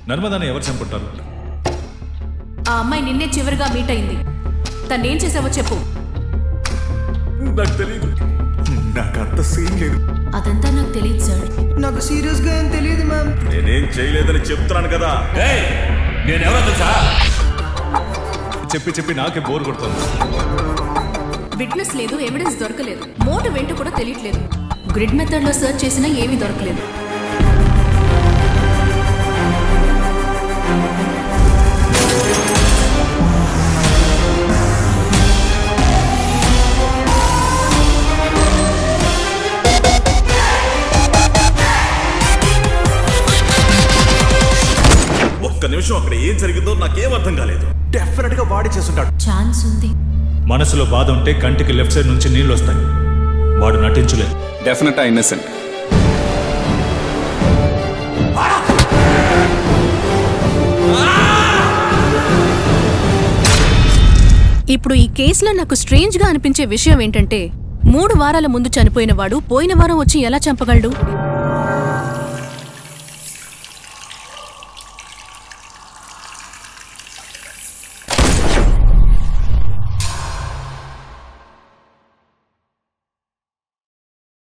నర్మదాని ఎవరు చంపుంటారు ఆ అమ్మాయి నిన్నే చివరిగా మీట్ అయింది తన్నేం చేసావో చెప్పు నాకు తెలియదు నాకు అంత సీన్ లేదు అదంతా నాకు తెలియదు సార్ నాకు సీరియస్ గా ఏం తెలియదు మ్యామ్ నేనేం చేయలేదని చెప్తున్నాను కదా నేనెవరో తెలుసా చెప్పి చెప్పి నాకే బోర్ కొడుతుంది విట్నెస్ లేదు ఎవిడెన్స్ దొరకలేదు మోటు వెంట కూడా తెలియట్లేదు గ్రిడ్ మెథడ్ లో సెర్చ్ చేసినా ఏమీ దొరకలేదు ఒక్క నిమిషం అక్కడ ఏం జరిగిందో నాకేం అర్థం కాలేదు డెఫినెట్ గా వాడి చేస్తుంటాడు ఛాన్స్ ఉంది మనసులో బాధ ఉంటే కంటికి లెఫ్ట్ సైడ్ నుంచి నీళ్ళు వస్తాయి వాడు నటించలేదు డెఫినెట్ ఇన్నసెంట్ ఇప్పుడు ఈ కేసులో నాకు స్ట్రేంజ్ గా అనిపించే విషయం ఏంటంటే మూడు వారాల ముందు చనిపోయిన వాడు పోయిన వారం వచ్చి ఎలా చంపగలడు